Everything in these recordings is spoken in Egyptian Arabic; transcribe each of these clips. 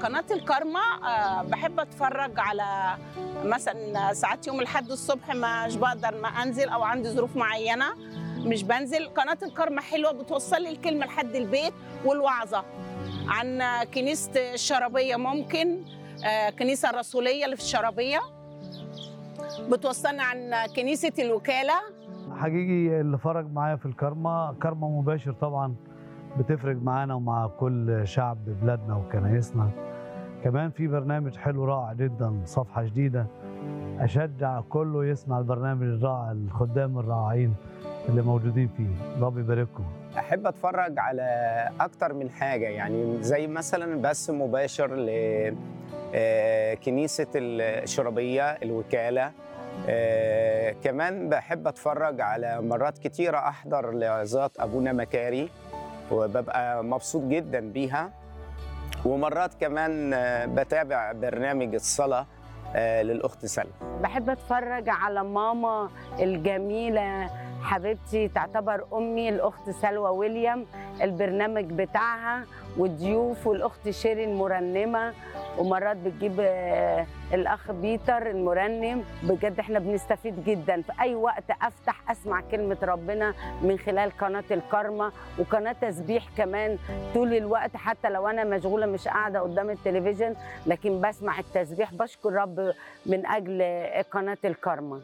قناة الكارما آه، بحب اتفرج على مثلا ساعات يوم الاحد الصبح مش بقدر ما انزل او عندي ظروف معينة مش بنزل قناة الكارما حلوة بتوصل لي الكلمة لحد البيت والوعظة عن كنيسة الشرابية ممكن آه، كنيسة الرسولية اللي في الشرابية بتوصلنا عن كنيسة الوكالة حقيقي اللي فرج معايا في الكارما كارما مباشر طبعا بتفرق معانا ومع كل شعب بلادنا وكنايسنا كمان في برنامج حلو رائع جدا صفحة جديدة أشجع كله يسمع البرنامج الرائع الخدام الرائعين اللي موجودين فيه ربي يبارككم احب اتفرج على اكتر من حاجه يعني زي مثلا بث مباشر ل آه، كنيسه الشرابيه الوكاله آه، كمان بحب اتفرج على مرات كتيره احضر لعظات ابونا مكاري وببقى مبسوط جدا بيها ومرات كمان آه، بتابع برنامج الصلاه آه، للاخت سلمى بحب اتفرج على ماما الجميله حبيبتي تعتبر امي الاخت سلوى ويليام البرنامج بتاعها والضيوف والاخت شيري المرنمه ومرات بتجيب آه، الاخ بيتر المرنم بجد احنا بنستفيد جدا في اي وقت افتح اسمع كلمه ربنا من خلال قناه الكارما وقناه تسبيح كمان طول الوقت حتى لو انا مشغوله مش قاعده قدام التلفزيون لكن بسمع التسبيح بشكر رب من اجل قناه الكارما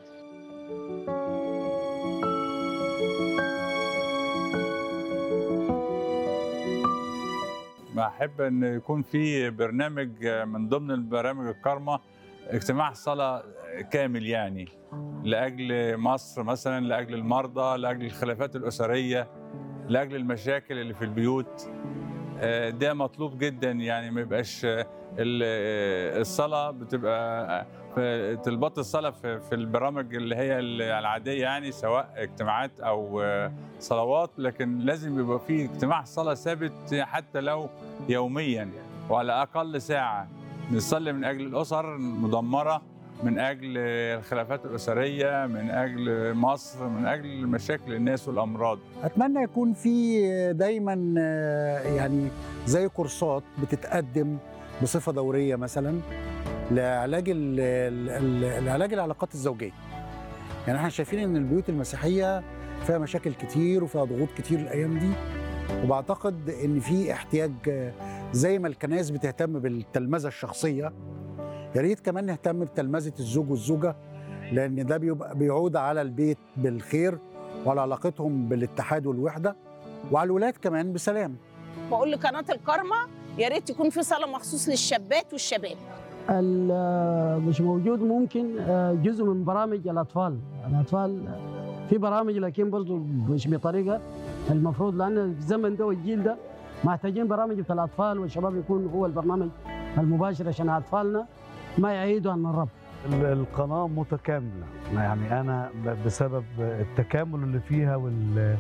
بحب ان يكون في برنامج من ضمن البرامج الكارما اجتماع صلاه كامل يعني لاجل مصر مثلا لاجل المرضى لاجل الخلافات الاسريه لاجل المشاكل اللي في البيوت آه، ده مطلوب جدا يعني ما يبقاش آه، ال- آه، الصلاه بتبقى في تلبط الصلاه في في البرامج اللي هي العاديه يعني سواء اجتماعات او آه، صلوات لكن لازم يبقى في اجتماع صلاه ثابت حتى لو يوميا وعلى اقل ساعه نصلي من اجل الاسر المدمره من اجل الخلافات الاسريه من اجل مصر من اجل مشاكل الناس والامراض اتمنى يكون في دايما آه، يعني زي كورسات بتتقدم بصفه دوريه مثلا لعلاج ال- ال- ال- العلاج العلاقات الزوجيه يعني احنا شايفين ان البيوت المسيحيه فيها مشاكل كتير وفيها ضغوط كتير الايام دي وبعتقد ان في احتياج آه، زي ما الكنائس بتهتم بالتلمذه الشخصيه يا ريت كمان نهتم بتلمذه الزوج والزوجه لان ده بيبقى بيعود على البيت بالخير وعلى علاقتهم بالاتحاد والوحده وعلى الولاد كمان بسلام بقول لقناة الكارما يا ريت يكون في صلاة مخصوص للشابات والشباب ال- مش موجود ممكن آه، جزء من برامج الاطفال الاطفال في برامج لكن برضه مش بطريقه المفروض لان الزمن ده والجيل ده محتاجين برامج بتاع الاطفال والشباب يكون هو البرنامج المباشر عشان اطفالنا ما يعيدوا عن الرب ال- القناة متكاملة يعني أنا ب- بسبب التكامل اللي فيها وال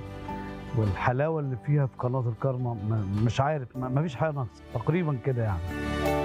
والحلاوة اللي فيها في قناة الكارما م- مش عارف ما ما فيش حاجة ناقصة تقريبا كده يعني